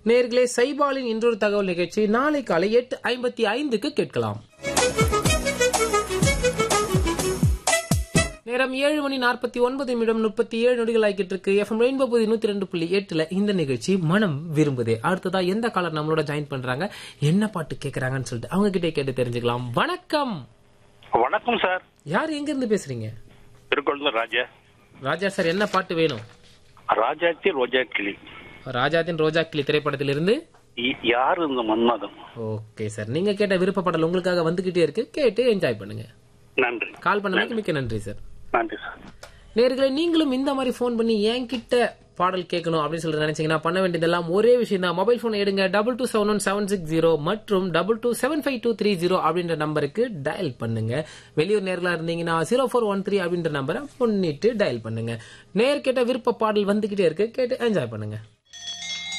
நேர்களே சைபாலின் இன்றொரு தகவல் நிகழ்ச்சி நாளை காலை எட்டு ஐம்பத்தி ஐந்துக்கு கேட்கலாம் நேரம் ஏழு மணி நாற்பத்தி ஒன்பது நிமிடம் முப்பத்தி ஏழு நொடிகள் ஆகிட்டு இருக்கு எஃப்எம் ரெயின்போ புதி நூத்தி ரெண்டு புள்ளி எட்டுல இந்த நிகழ்ச்சி மனம் விரும்புதே அடுத்ததா எந்த காலர் நம்மளோட ஜாயின் பண்றாங்க என்ன பாட்டு கேக்குறாங்கன்னு சொல்லிட்டு அவங்க கிட்டே கேட்டு தெரிஞ்சுக்கலாம் வணக்கம் வணக்கம் சார் யார் எங்க இருந்து பேசுறீங்க திருக்கோளூர் ராஜா ராஜா சார் என்ன பாட்டு வேணும் ராஜாத்தி ரோஜா கிளி ராஜாத்தின் ரோஜா கிளி திரைப்படத்திலிருந்து இ- யாரு இந்த மன்மதம் ஓகே சார் நீங்க கேட்ட விருப்பப்படல் உங்களுக்காக வந்துகிட்டே இருக்கு கேட்டு என்ஜாய் பண்ணுங்க நன்றி கால் பண்ணதுக்கு மிக்க நன்றி சார் நன்றி சார் நேர்களை நீங்களும் இந்த மாதிரி ஃபோன் பண்ணி என்கிட்ட பாடல் கேட்கணும் அப்படின்னு சொல்லி நினைச்சீங்கன்னா பண்ண வேண்டியதெல்லாம் ஒரே விஷயம் தான் மொபைல் போன் எடுங்க double two seven one seven six zero மற்றும் double two seven five two three zero அப்படின்ற நம்பருக்கு டயல் பண்ணுங்க வெளியூர் நேர்களா இருந்தீங்கன்னா ஜீரோ ஃபோர் ஒன் த்ரீ அப்படின்ற நம்பரை முன்னிட்டு டயல் பண்ணுங்க நேர் கேட்ட விருப்ப பாடல் வந்துகிட்டே இருக்கு கேட்டு என்ஜாய் பண்ணுங்க